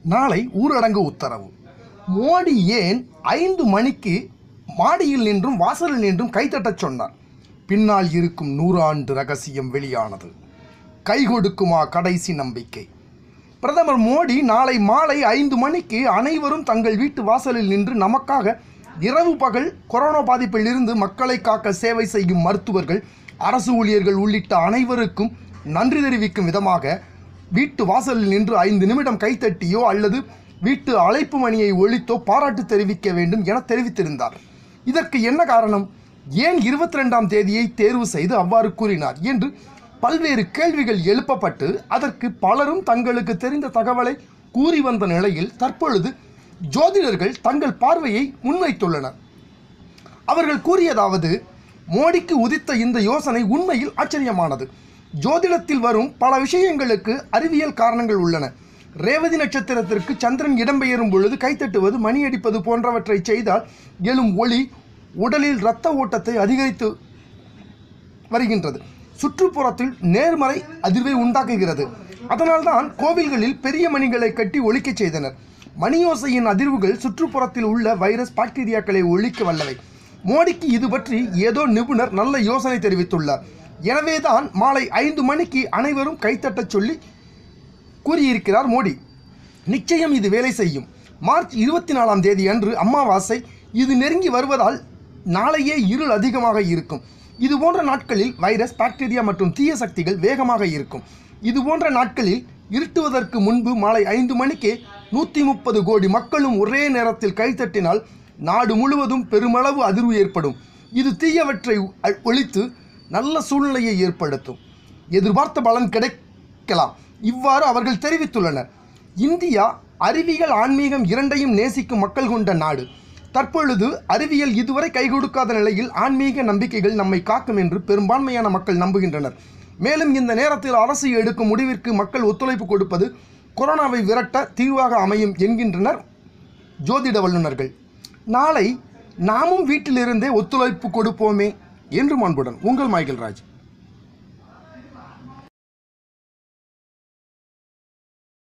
நாளை ஊரடங்கு உத்தரவு மோடி ஏன் ஐந்து மணிக்கு மாடியில் நின்றும் வாசலில் நின்றும் கைத்தட்டச் சொன்னார் பின்னால் இருக்கும் நூறாண்டு ரகசியம் வெளியானது கை கொடுக்குமா கடைசி நம்பிக்கை பிரதமர் மோடி நாளை மாலை ஐந்து மணிக்கு அனைவரும் தங்கள் வீட்டு வாசலில் நின்று நமக்காக இரவு பகல் கொரோனா பாதிப்பில் இருந்து மக்களை காக்க சேவை செய்யும் மருத்துவர்கள் அரசு ஊழியர்கள் உள்ளிட்ட அனைவருக்கும் நன்றி தெரிவிக்கும் விதமாக வீட்டு வாசலில் நின்று ஐந்து நிமிடம் கைத்தட்டியோ அல்லது வீட்டு அழைப்பு மணியை ஒழித்தோ பாராட்டு தெரிவிக்க வேண்டும் என தெரிவித்திருந்தார் இதற்கு என்ன காரணம் ஏன் இருபத்தி ரெண்டாம் தேதியை தேர்வு செய்து அவ்வாறு கூறினார் என்று பல்வேறு கேள்விகள் எழுப்பப்பட்டு அதற்கு பலரும் தங்களுக்கு தெரிந்த தகவலை கூறி வந்த நிலையில் தற்பொழுது ஜோதிடர்கள் தங்கள் பார்வையை முன்வைத்துள்ளனர் அவர்கள் கூறியதாவது மோடிக்கு உதித்த இந்த யோசனை உண்மையில் ஆச்சரியமானது ஜோதிடத்தில் வரும் பல விஷயங்களுக்கு அறிவியல் காரணங்கள் உள்ளன ரேவதி நட்சத்திரத்திற்கு சந்திரன் இடம்பெயரும் பொழுது கைத்தட்டுவது மணி அடிப்பது போன்றவற்றை செய்தால் எழும் ஒளி உடலில் இரத்த ஓட்டத்தை அதிகரித்து வருகின்றது சுற்றுப்புறத்தில் நேர்மறை அதிர்வை உண்டாக்குகிறது அதனால்தான் கோவில்களில் பெரிய மணிகளை கட்டி ஒழிக்கச் செய்தனர் மணியோசையின் அதிர்வுகள் சுற்றுப்புறத்தில் உள்ள வைரஸ் பாக்டீரியாக்களை ஒழிக்க வல்லவை மோடிக்கு இது பற்றி ஏதோ நிபுணர் நல்ல யோசனை தெரிவித்துள்ளார் எனவேதான் மாலை ஐந்து மணிக்கு அனைவரும் கைத்தட்டச் சொல்லி கூறியிருக்கிறார் மோடி நிச்சயம் இது வேலை செய்யும் மார்ச் இருபத்தி நாலாம் தேதி அன்று அமாவாசை இது நெருங்கி வருவதால் நாளையே இருள் அதிகமாக இருக்கும் இது போன்ற நாட்களில் வைரஸ் பாக்டீரியா மற்றும் தீய சக்திகள் வேகமாக இருக்கும் இது போன்ற நாட்களில் இருட்டுவதற்கு முன்பு மாலை ஐந்து மணிக்கே நூற்றி முப்பது கோடி மக்களும் ஒரே நேரத்தில் கைத்தட்டினால் நாடு முழுவதும் பெருமளவு அதிர்வு ஏற்படும் இது தீயவற்றை அ- ஒழித்து நல்ல சூழ்நிலையை ஏற்படுத்தும் எதிர்பார்த்த பலன் கிடைக்கலாம் இவ்வாறு அவர்கள் தெரிவித்துள்ளனர் இந்தியா அறிவியல் ஆன்மீகம் இரண்டையும் நேசிக்கும் மக்கள் கொண்ட நாடு தற்பொழுது அறிவியல் இதுவரை கை கொடுக்காத நிலையில் ஆன்மீக நம்பிக்கைகள் நம்மை காக்கும் என்று பெரும்பான்மையான மக்கள் நம்புகின்றனர் மேலும் இந்த நேரத்தில் அரசு எடுக்கும் முடிவிற்கு மக்கள் ஒத்துழைப்பு கொடுப்பது கொரோனாவை விரட்ட தீர்வாக அமையும் என்கின்றனர் ஜோதிட வல்லுநர்கள் நாளை நாமும் வீட்டிலிருந்தே ஒத்துழைப்பு கொடுப்போமே என்று அன்புடன் உங்கள் மைக்கேல் ராஜ்